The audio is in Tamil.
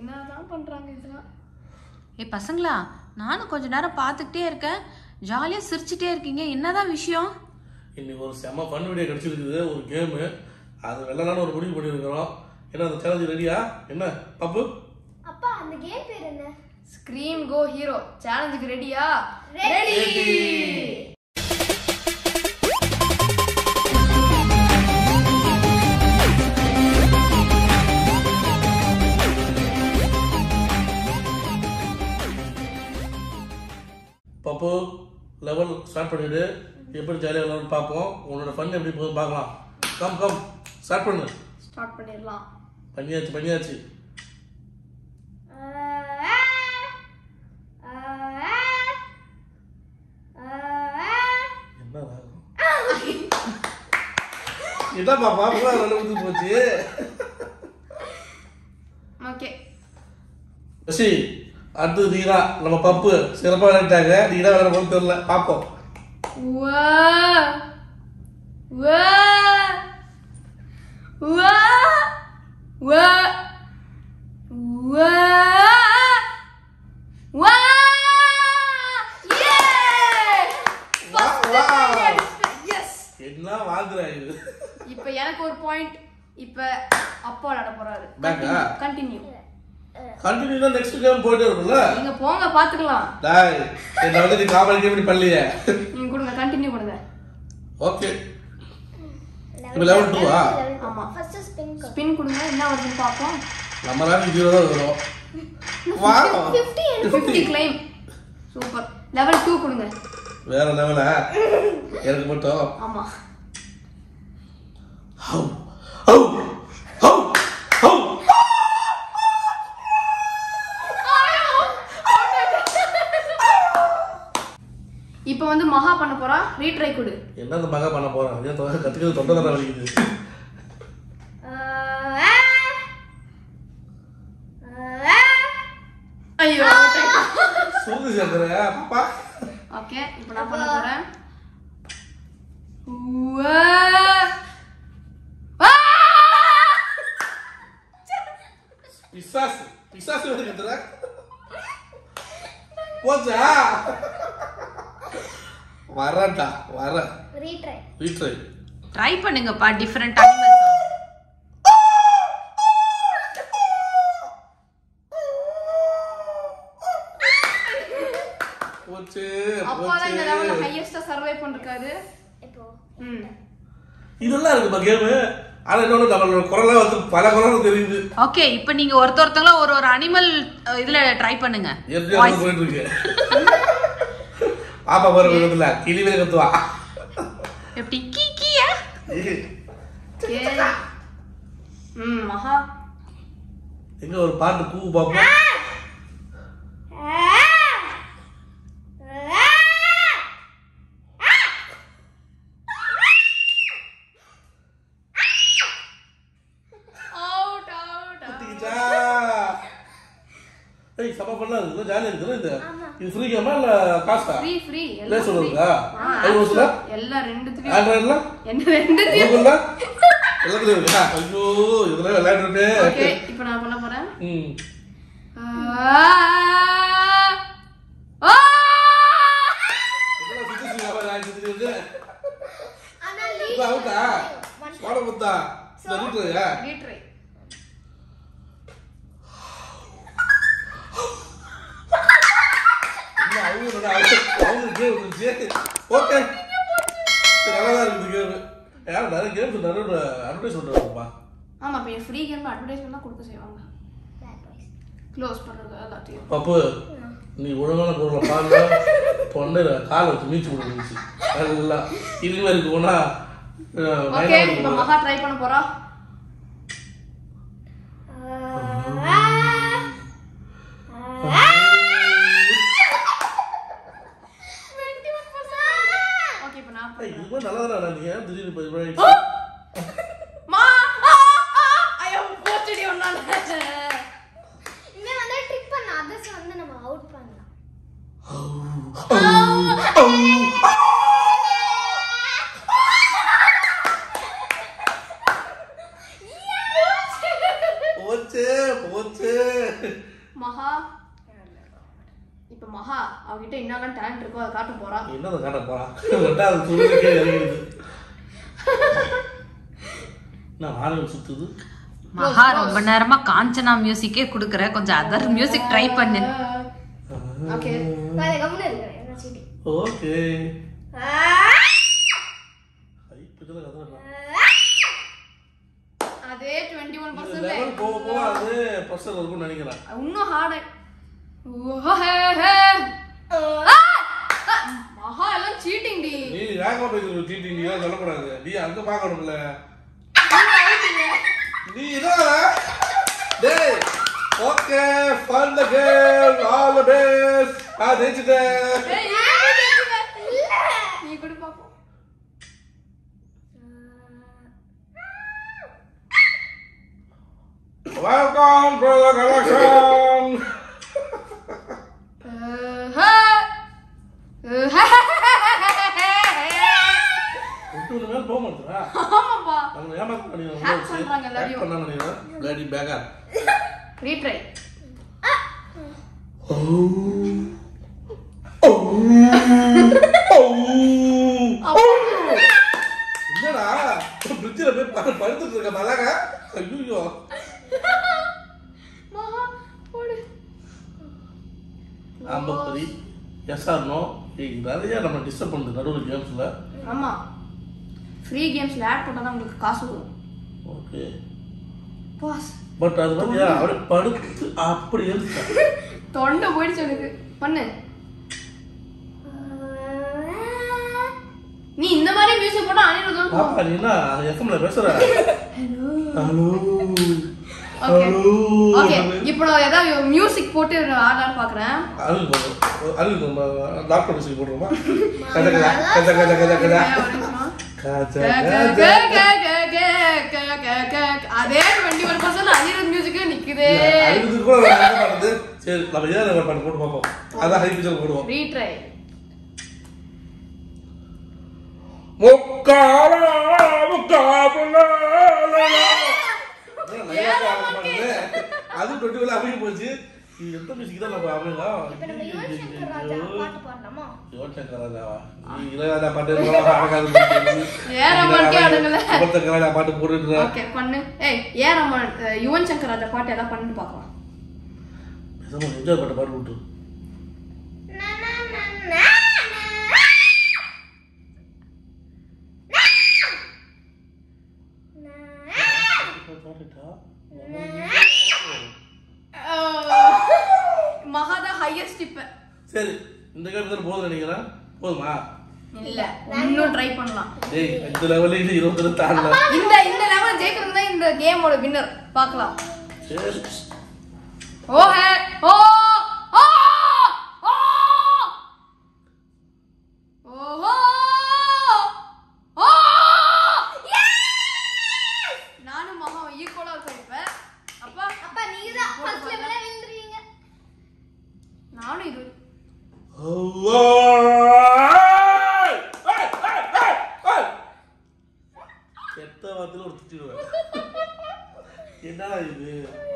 என்னதான் பண்றாங்க இதெல்லாம் ஏய் பசங்களா நானும் கொஞ்ச நேரம் பார்த்துக்கிட்டே இருக்கேன் ஜாலியாக சிரிச்சிட்டே இருக்கீங்க என்னதான் விஷயம் இன்னைக்கு ஒரு செம ஃபன் வீடியோ கிடைச்சிருக்குது ஒரு கேமு அது வெள்ளலான்னு ஒரு முடிவு பண்ணியிருக்கிறோம் என்ன அந்த சேலஞ்சு ரெடியா என்ன பப்பு அப்பா அந்த கேம் பேர் என்ன ஸ்க்ரீம் கோ ஹீரோ சேலஞ்சுக்கு ரெடியா Ready. பப்பு லெவல் ஸ்டார்ட் பண்ணிடு எப்படி ஜாலியாக விளாட்னு பார்ப்போம் உன்னோட ஃபன் எப்படி போகுது பார்க்கலாம் கம் கம் ஸ்டார்ட் பண்ணு ஸ்டார்ட் பண்ணிடலாம் பண்ணியாச்சு பண்ணியாச்சு என்ன ராகம் என்ன பாப்பா பூரா ரெண்டு ஊத்து போச்சு ஓகே சி அடுத்து நீரா நம்ம பப்பு சிறப்பாக விளையாட்டாங்க நீரா விளையாட போது தெரியல பார்ப்போம் வா வா வா வா வா வா வா, வா. எஸ் என்ன வாங்குறா இது இப்போ எனக்கு ஒரு பாயிண்ட் இப்போ அப்பா விளையாட போறாரு Back ஆ? கண்டினியூ கண்டினியூ நெக்ஸ்ட் கேம் போயிட்டே இருக்கும்ல நீங்க போங்க பாத்துக்கலாம் டாய் என்ன வந்து நீ காமெடி கேம் பண்ணலையே நீங்க கொடுங்க கண்டினியூ கொடுங்க ஓகே இப்போ லெவல் டூவா ஆமா ஃபர்ஸ்ட் ஸ்பின் ஸ்பின் கொடுங்க என்ன வருதுன்னு பார்ப்போம் நம்ம நாள் ஜீரோ தான் வரும் வா 50 fifty claim super level two கொடுங்க வேற லெவலா எனக்கு மட்டும் ஆமா ஹவு ஹவு ஹவு ஹவு இப்போ வந்து மகா பண்ண போறா ரீட்ரை கொடு என்ன இந்த மகா பண்ண போறேன் இதே தொகை கத்துக்கிறது தொண்டை தர வலிக்குது ஐயோ சூது சேர்க்கிற பாப்பா ஓகே இப்போ நான் பண்ண போறேன் உவா. ஆ! பிசாசு பிசாசு வந்து கத்துற போச்சா வரேன்டா வரேன் ரீட்ரை வீட்டு ட்ரை பண்ணுங்கப்பா டிஃப்ரெண்ட் அனிமல்ஸ் போச்சு அப்பா தான் இந்த லெவல்ல போச்சு ஹையஸ்டா சர்வை பண்ணிருக்காரு இப்போ ம் இதெல்லாம் இருக்குப்பா கேமு ஆனா இன்னொன்று நம்மளோட குரலா வந்து பல குரல் தெரியுது ஓகே இப்போ நீங்க ஒருத்த ஒருத்தங்களும் ஒரு ஒரு அனிமல் இதுல ட்ரை பண்ணுங்க எப்படியா போயிட்டு இருக்கு பாப்பா போற விதத்துல கிளிவே கத்துவா எப்படி கீ கீயா ஓகே ம் மகா எங்க ஒரு பாட்டு கூ பாப்போம் அவுட் அவுட் குத்திக்கிச்சா ஏய் சப்பா பண்ணா இருக்குது ஜாலியா இருக்குது இது இது ஃப்ரீ கேமா இல்ல காசா ஃப்ரீ ஃப்ரீ ப்ளே எல்லாம் free. சொல்லுங்க ஆ, ஐநூறுல எல்லாம் ரெண்டுத்துலயும் ஆண்ட்ராய்டுல என்ன ரெண்டுத்தையும் கூகுள்ல எல்லாத்துலயும் இருக்கா ஐயோ இதெல்லாம் விளையாடுறது ஓகே இப்போ நான் பண்ண போறேன் ம் ஆ! ஆ! இதெல்லாம் சுத்தி சுத்தி வியாபாரம் ஆயிடுச்சு இது ஆனா இது அவுட்டா சோட புத்தா இந்த ரூட்லயா ரீட்ரை இல்ல அவங்க அவங்க அவங்க கேம் இருந்துச்சு ஓகே நல்லா தான் இருக்குது கேம் யாரும் நிறைய கேம்ஸ் நிறைய அட்வர்டைஸ் பண்ணுறாங்கப்பா ஆமா இப்போ ஃப்ரீ கேம் அட்வர்டைஸ்மெண்ட் தான் கொடுக்க செய்வாங்க க்ளோஸ் பண்றது எல்லாத்தையும் பப்பு நீ ஒழுங்கான பொருளை பாருங்க தொண்டையில காலை வச்சு மீச்சு விடுச்சு நல்லா இனிமே இருக்கு போனா அஹ், ஓகே நயனா இப்போ வந்து மகா ட்ரை பண்ண போறா ஓகே இப்போ நான் ஏய், பண்றேன் இதுவே நல்லா தான் நீங்க ஏன் திடீர்னு இப்போ இவ்வளவு ஆயிடுச்சு? மா ஆ, ஆ, ஐயோ போச்சுடி ஒன்னால இனிமே வந்து ட்ரிக் பண்ண அதர்ஸ் வந்து நம்ம அவுட் பண்ணலாம் போச்சு மகா இப்ப மகா அவகிட்ட என்னெல்லாம் டேலண்ட் இருக்கோ அதை காட்ட போறா என்னதை காட்ட போறான் ரெண்டாவது சொல்லுறதுக்கே இறங்கிடுது என்ன ஆளுங்க சுத்துது மகா ரொம்ப நேரமா காஞ்சனா மியூசிக்கே குடுக்குற கொஞ்சம் அதர் மியூசிக் ட்ரை பண்ணு ஓகே நான் கம்முன்னு இருக்கிறேன் என்ன சீட்டி ஓகே இப்பதான் கதை அதே டுவெண்ட்டி ஒன் இது பர்சன்ட் லெவல் போக போக அது ப்ரெஷர் இருக்கும்னு நினைக்கிறேன் இன்னும் ஹார்டு மகா எல்லாம் சீட்டிங் டி நீ வேகமா பேசுற சீட்டி நீ தான் சொல்லக்கூடாது நீ அங்க பார்க்கணும்ல நீ இதான் டேய் okay fun the game all the best ஆ ஜெயிச்சிட்டேன் ஏய், ஏன் ஜெயிச்சுட்ட? நீ கூட பாப்போம் வெல்கம் டு தி கலெக்ஷன் ஒட்டு மேல போக மாட்டேறா ஆமாப்பா நம்ம ஏமாத்த பண்ணி Hack பண்றாங்க எல்லாரையும். பண்ண பண்ணிடுறேன் பிளடி பேக்கா ரீட்ரை என்னடா பிரிட்ஜில் போய் படு- படுத்துட்டு இருக்க மலக ஐயோ மகா போடு ஐம்பத்தொரி எஸ்ஆர் நோ நிறைய நம்ம டிஸ்டர்ப் பண்ணுது நடுவில் கேம்ஸில் ஆமா ஃப்ரீ கேம்ஸ்ல ஆட் பண்ணா தான் உங்களுக்கு காசு வரும் ஓகே பாஸ் பட் அது வந்து அப்படியே படுத்து அப்படி எழுதிட்டேன் தொண்டை போயிடுச்சு எனக்கு பண்ணு நீ இந்த மாதிரி மியூசிக் போட்டா அனிருதம் பாப்பா நீ என்ன எஃப்எம்ல பேசுற ஹலோ ஓகே ஹலோ ஓகே இப்போ நான் ஏதாவது மியூசிக் போட்டு ஆடலான்னு பாக்குறேன் அருள் போடுறோம் அருள் டாக்டர் மியூசிக் போடுறோமா கஜ கஜா கஜ கஜ கஜ கஜா ஒரு நிமிஷம். கஜ க, க, கஜ க, க, க, க, க, க, க. அதே twenty one percent Anirudh music நிக்குதே அழுது கூட நான் என்ன பண்ணுறது சரி நம்ம ஏதாவது ஒரு பாட்டு போட்டு பார்ப்போம் அதான் ஹை பிச்சர் போடுவோம் ரீட்ரை முக்கால முக்காபுல அது டுவெண்ட்டி வேலை அமைக்க போச்சு இது எந்த மியூசிக் தான் நம்ம இப்ப நம்ம யுவன் சங்கர் ராஜா அமையலாம் பாட்டு பாடலாமா யுவன் ராஜாவா நீ இளையராஜா பாட்டு அடக்காது ஏன் ரமன்கே ஆடுங்களே. யுவன் ராஜா பாட்டு போட்டுட்டு ஓகே பண்ணு ஏய் ஏன் ரமன் அஹ், யுவன் சங்கர் ராஜா பாட்டு ஏதாவது பண்ணிட்டு பார்க்கலாம் பேசாம என்ஜாய் பாட்டு பாட்டு விட்டு நா, நா, நா, நா, நா. பாட்டுட்டா மகாதா ஹையஸ்ட் இப்ப சரி இந்த கேம் தான் போதும் நினைக்கிறேன் போதுமா இல்ல இன்னும் ட்ரை பண்ணலாம் டேய் இந்த லெவலில் இது இருபத்தி ரெண்டு தாண்டல இந்த இந்த லெவல் ஜெயிக்கிறது தான் இந்த கேமோட வின்னர் பார்க்கலாம் சரி ஓ ஹே ஓ ஓ ஓ ஓஹோ ஓ நானும் மகாவும் ஈக்குவலா இருக்கோம் இப்ப அப்பா அப்பா நீங்க தான் ஃபர்ஸ்ட் லெவலே விழுந்துருவீங்க நானும் இது எத்த வாரத்தில் ஒரு திட்டிடுவேன் என்னடா இது